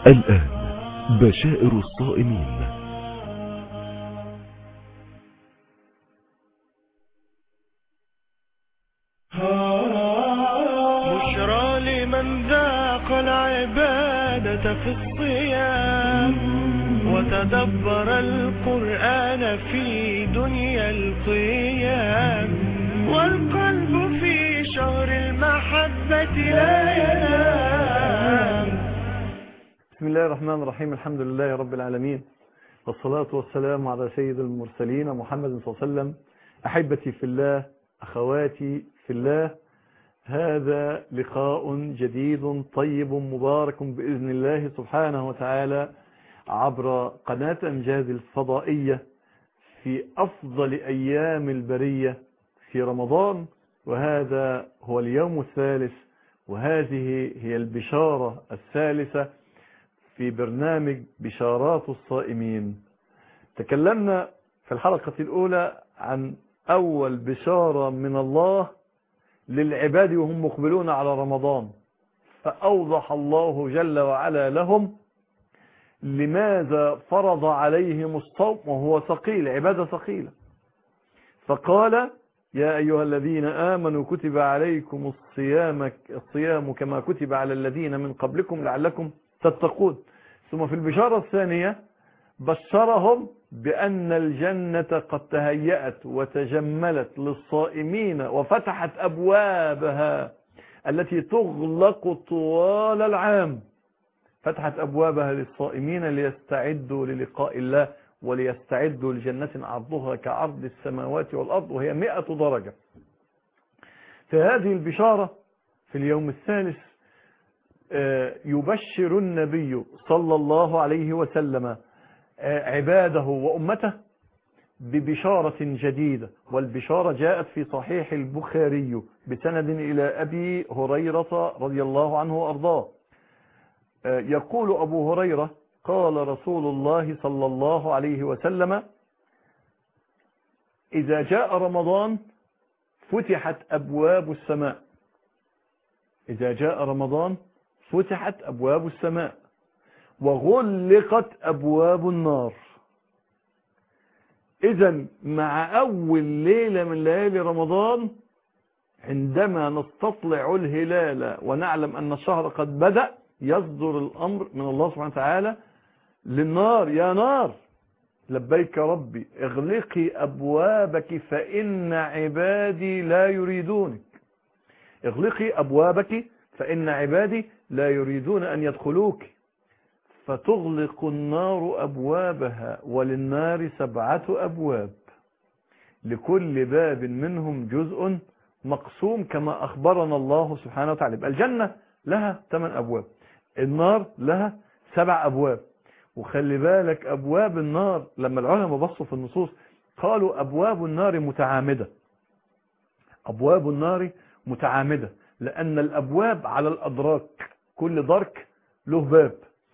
الآن بشائر الصائمين بشرى لمن ذاق العبادة في الصيام وتدبر القرآن في دنيا القيام والقلب في شهر المحبة لا ينام بسم الله الرحمن الرحيم الحمد لله رب العالمين والصلاة والسلام على سيد المرسلين محمد صلى الله عليه وسلم أحبتي في الله أخواتي في الله هذا لقاء جديد طيب مبارك بإذن الله سبحانه وتعالى عبر قناة أمجاد الفضائية في أفضل أيام البرية في رمضان وهذا هو اليوم الثالث وهذه هي البشارة الثالثة في برنامج بشارات الصائمين تكلمنا في الحلقة الأولى عن أول بشارة من الله للعباد وهم مقبلون على رمضان فأوضح الله جل وعلا لهم لماذا فرض عليهم الصوم وهو ثقيل عبادة ثقيلة فقال يا أيها الذين آمنوا كتب عليكم الصيام, الصيام كما كتب على الذين من قبلكم لعلكم تتقون ثم في البشارة الثانية بشرهم بأن الجنة قد تهيأت وتجملت للصائمين وفتحت أبوابها التي تغلق طوال العام فتحت أبوابها للصائمين ليستعدوا للقاء الله وليستعدوا لجنة عرضها كعرض السماوات والأرض وهي مئة درجة في هذه البشارة في اليوم الثالث يبشر النبي صلى الله عليه وسلم عباده وأمته ببشارة جديدة والبشارة جاءت في صحيح البخاري بسند إلى أبي هريرة رضي الله عنه وأرضاه يقول أبو هريرة قال رسول الله صلى الله عليه وسلم إذا جاء رمضان فتحت أبواب السماء إذا جاء رمضان فتحت أبواب السماء وغلقت أبواب النار إذا مع أول ليلة من ليالي رمضان عندما نستطلع الهلال ونعلم أن الشهر قد بدأ يصدر الأمر من الله سبحانه وتعالى للنار يا نار لبيك ربي اغلقي أبوابك فإن عبادي لا يريدونك اغلقي أبوابك فإن عبادي لا يريدون أن يدخلوك فتغلق النار أبوابها وللنار سبعة أبواب لكل باب منهم جزء مقسوم كما أخبرنا الله سبحانه وتعالى الجنة لها ثمان أبواب النار لها سبع أبواب وخلي بالك أبواب النار لما العلماء بصوا في النصوص قالوا أبواب النار متعامدة أبواب النار متعامدة لأن الأبواب على الأدراك كل درك له باب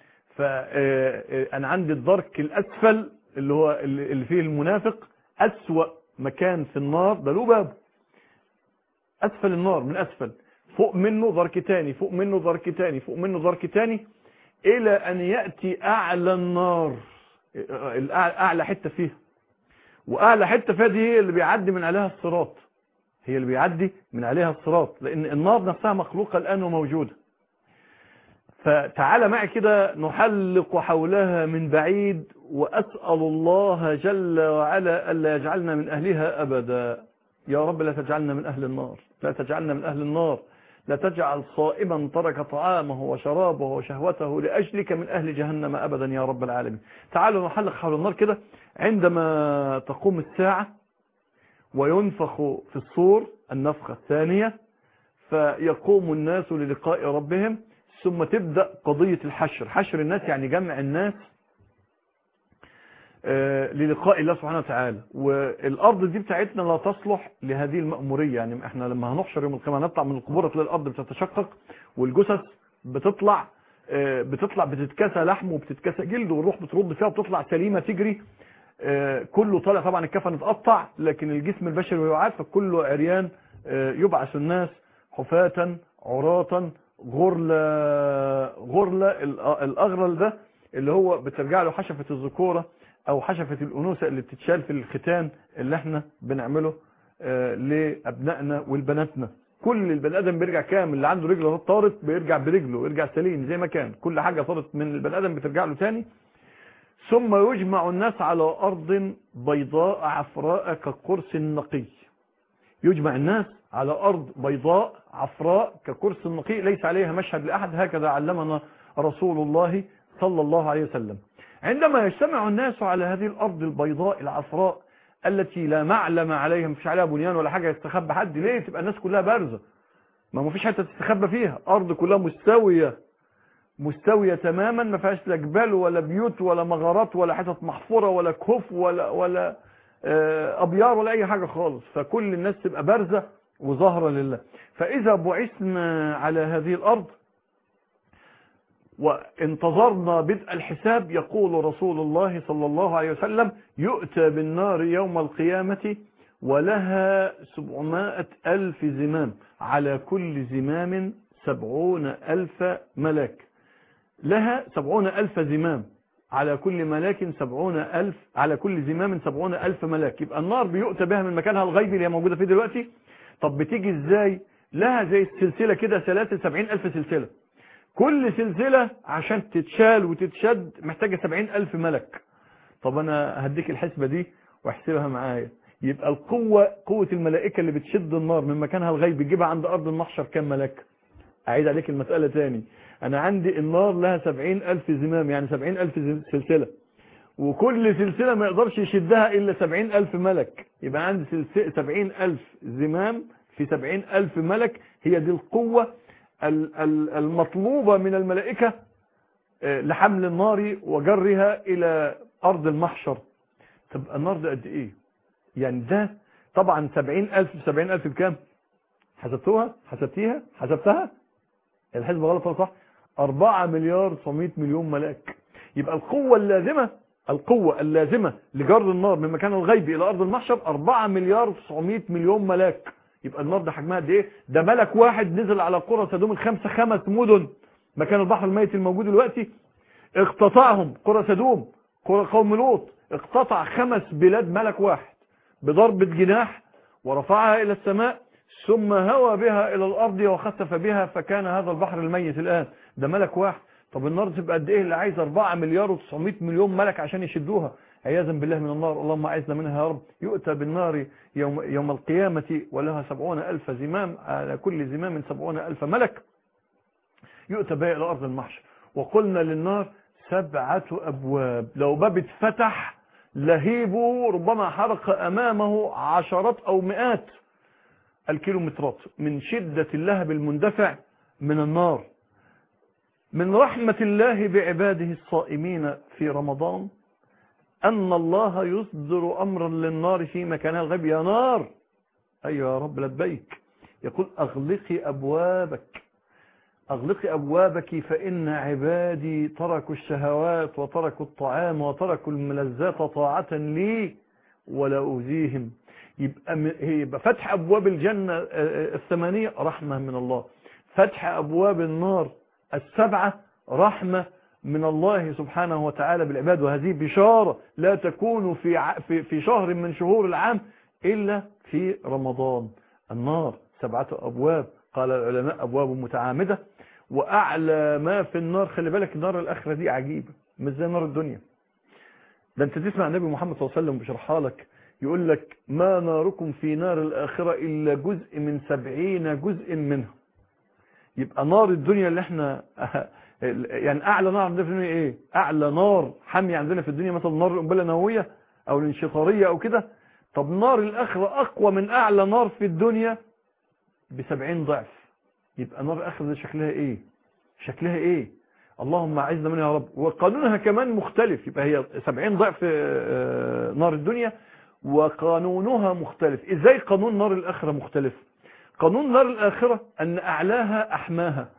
فأنا عندي الدرك الأسفل اللي هو اللي فيه المنافق أسوأ مكان في النار ده له باب أسفل النار من أسفل فوق منه درك تاني فوق منه درك تاني فوق منه درك تاني إلى أن يأتي أعلى النار أعلى حتة فيها وأعلى حتة فيها دي هي اللي بيعدي من عليها الصراط هي اللي بيعدي من عليها الصراط لأن النار نفسها مخلوقة الآن وموجودة فتعالى معي كده نحلق حولها من بعيد وأسأل الله جل وعلا ألا يجعلنا من أهلها أبدا يا رب لا تجعلنا من أهل النار لا تجعلنا من أهل النار لا تجعل صائما ترك طعامه وشرابه وشهوته لأجلك من أهل جهنم أبدا يا رب العالمين تعالوا نحلق حول النار كده عندما تقوم الساعة وينفخ في الصور النفخة الثانية فيقوم الناس للقاء ربهم ثم تبدأ قضية الحشر حشر الناس يعني جمع الناس للقاء الله سبحانه وتعالى والأرض دي بتاعتنا لا تصلح لهذه المأمورية يعني احنا لما هنحشر يوم القيامة نطلع من القبور تلاقي الأرض بتتشقق والجثث بتطلع بتطلع بتتكسى لحم وبتتكسى جلد والروح بترد فيها وبتطلع سليمة تجري كله طالع طبعا الكفن اتقطع لكن الجسم البشري يعاد فكله عريان يبعث الناس حفاة عراة غرل غرل ال- الاغرل ده اللي هو بترجع له حشفة الذكورة او حشفة الانوثة اللي بتتشال في الختان اللي احنا بنعمله آه، لابنائنا والبناتنا كل البني ادم بيرجع كامل اللي عنده رجله طارت بيرجع برجله يرجع سليم زي ما كان كل حاجة طارت من البني ادم بترجع له تاني ثم يجمع الناس على ارض بيضاء عفراء كقرص نقي يجمع الناس على أرض بيضاء عفراء ككرس نقي ليس عليها مشهد لأحد هكذا علمنا رسول الله صلى الله عليه وسلم عندما يجتمع الناس على هذه الأرض البيضاء العفراء التي لا معلم عليها مفيش عليها بنيان ولا حاجة يستخبى حد ليه تبقى الناس كلها بارزة ما مفيش حتة تستخبى فيها أرض كلها مستوية مستوية تماما ما فيهاش لا جبال ولا بيوت ولا مغارات ولا حتت محفورة ولا كهوف ولا ولا آه، ابيار ولا اي حاجة خالص فكل الناس تبقى بارزة وظاهرة لله فاذا بعثنا على هذه الارض وانتظرنا بدء الحساب يقول رسول الله صلى الله عليه وسلم يؤتى بالنار يوم القيامة ولها سبعمائة ألف زمام على كل زمام سبعون ألف ملاك لها سبعون ألف زمام على كل ملاك سبعون ألف على كل زمام سبعون ألف ملاك يبقى النار بيؤتى بها من مكانها الغيبي اللي هي موجودة فيه دلوقتي طب بتيجي ازاي لها زي السلسلة كده سلاسل سبعين ألف سلسلة كل سلسلة عشان تتشال وتتشد محتاجة سبعين ألف ملك طب أنا هديك الحسبة دي واحسبها معايا يبقى القوة قوة الملائكة اللي بتشد النار من مكانها الغيبي تجيبها عند أرض المحشر كام ملك أعيد عليك المسألة تاني أنا عندي النار لها سبعين ألف زمام يعني سبعين ألف سلسلة وكل سلسلة ما يقدرش يشدها إلا سبعين ألف ملك يبقى عندي سلسلة سبعين ألف زمام في سبعين ألف ملك هي دي القوة ال- ال- المطلوبة من الملائكة آه، لحمل النار وجرها إلى أرض المحشر طب النار ده قد إيه يعني ده طبعا سبعين ألف سبعين ألف بكام حسبتوها حسبتيها حسبتها الحسبة غلط ولا صح 4 مليار 900 مليون ملاك يبقى القوة اللازمة القوة اللازمة لجر النار من مكان الغيبي إلى أرض المحشر 4 مليار 900 مليون ملاك يبقى النار ده حجمها قد ايه ده ملك واحد نزل على قرى سدوم الخمسة خمس مدن مكان البحر الميت الموجود دلوقتي اقتطعهم قرى سدوم قرى قوم لوط اقتطع خمس بلاد ملك واحد بضربة جناح ورفعها إلى السماء ثم هوى بها إلى الأرض وخسف بها فكان هذا البحر الميت الآن ده ملك واحد طب النار تبقى قد ايه اللي عايز 4 مليار و900 مليون ملك عشان يشدوها عياذا بالله من النار اللهم اعذنا منها يا رب يؤتى بالنار يوم, يوم القيامة ولها سبعون ألف زمام على كل زمام سبعون ألف ملك يؤتى بها إلى أرض المحشر وقلنا للنار سبعة أبواب لو باب اتفتح لهيبه ربما حرق أمامه عشرات أو مئات الكيلومترات من شدة اللهب المندفع من النار من رحمة الله بعباده الصائمين في رمضان أن الله يصدر أمرا للنار في مكانها الغيب يا نار أيوة يا رب لبيك يقول أغلقي أبوابك أغلقي أبوابك فإن عبادي تركوا الشهوات وتركوا الطعام وتركوا الملذات طاعة لي ولا أوذيهم يبقى, م- يبقى فتح أبواب الجنة آه، آه، الثمانية رحمة من الله فتح أبواب النار السبعة رحمة من الله سبحانه وتعالى بالعباد وهذه بشارة لا تكون في ع- في في شهر من شهور العام إلا في رمضان النار سبعة أبواب قال العلماء أبواب متعامدة وأعلى ما في النار خلي بالك النار الآخرة دي عجيبة مش زي نار الدنيا ده انت تسمع النبي محمد صلى الله عليه وسلم بيشرحها لك يقول لك ما ناركم في نار الآخرة إلا جزء من سبعين جزء منها يبقى نار الدنيا اللي احنا يعني اعلى نار عندنا في الدنيا ايه اعلى نار حامية عندنا في الدنيا مثلا نار القنبله النوويه او الانشطاريه او كده طب نار الاخره اقوى من اعلى نار في الدنيا بسبعين ضعف يبقى نار الاخره دي شكلها ايه شكلها ايه اللهم اعزنا منها يا رب وقانونها كمان مختلف يبقى هي 70 ضعف آه، نار الدنيا وقانونها مختلف ازاي قانون نار الاخره مختلف قانون نار الآخرة أن أعلاها أحماها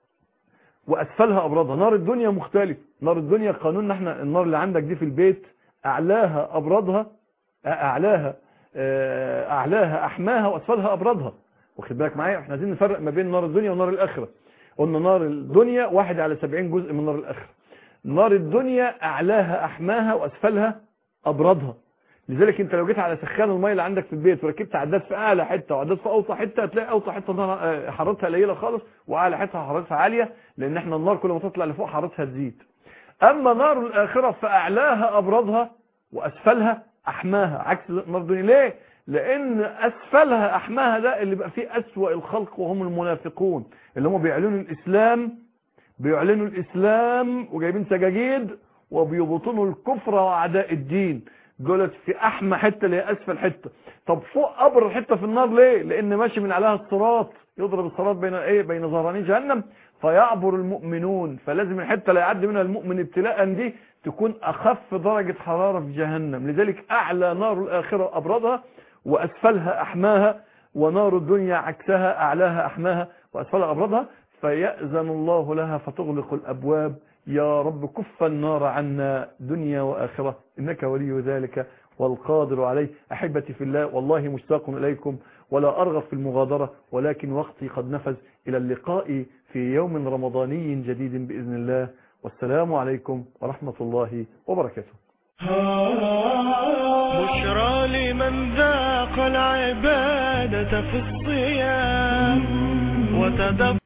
وأسفلها أبرادها نار الدنيا مختلف نار الدنيا قانون احنا النار اللي عندك دي في البيت أعلاها أبرادها أعلاها آه، أعلاها أحماها وأسفلها أبرادها واخد بالك معايا احنا عايزين نفرق ما بين نار الدنيا ونار الآخرة قلنا نار الدنيا واحد على سبعين جزء من نار الآخرة نار الدنيا أعلاها أحماها وأسفلها أبردها لذلك انت لو جيت على سخان الميه اللي عندك في البيت وركبت عداد في اعلى حته وعداد في اوطى حته هتلاقي اوطى حته نار آه، حرارتها قليله خالص واعلى حته حرارتها عاليه لان احنا النار كل ما تطلع لفوق حرارتها تزيد اما نار الاخره فاعلاها ابردها واسفلها احماها عكس نار الدنيا ليه لان اسفلها احماها ده اللي بقى فيه اسوأ الخلق وهم المنافقون اللي هم بيعلنوا الاسلام بيعلنوا الاسلام وجايبين سجاجيد وبيبطنوا الكفر واعداء الدين دولت في احمى حته اللي هي اسفل حته طب فوق ابر حته في النار ليه لان ماشي من عليها الصراط يضرب الصراط بين ايه بين ظهراني جهنم فيعبر المؤمنون فلازم الحته اللي يعدي منها المؤمن ابتلاء دي تكون اخف درجه حراره في جهنم لذلك اعلى نار الاخره ابردها واسفلها احماها ونار الدنيا عكسها اعلاها احماها واسفلها ابردها فيأذن الله لها فتغلق الابواب يا رب كف النار عنا دنيا وآخرة إنك ولي ذلك والقادر عليه أحبتي في الله والله مشتاق إليكم ولا أرغب في المغادرة ولكن وقتي قد نفذ إلى اللقاء في يوم رمضاني جديد بإذن الله والسلام عليكم ورحمة الله وبركاته بشرى لمن ذاق العبادة في الصيام وتدبر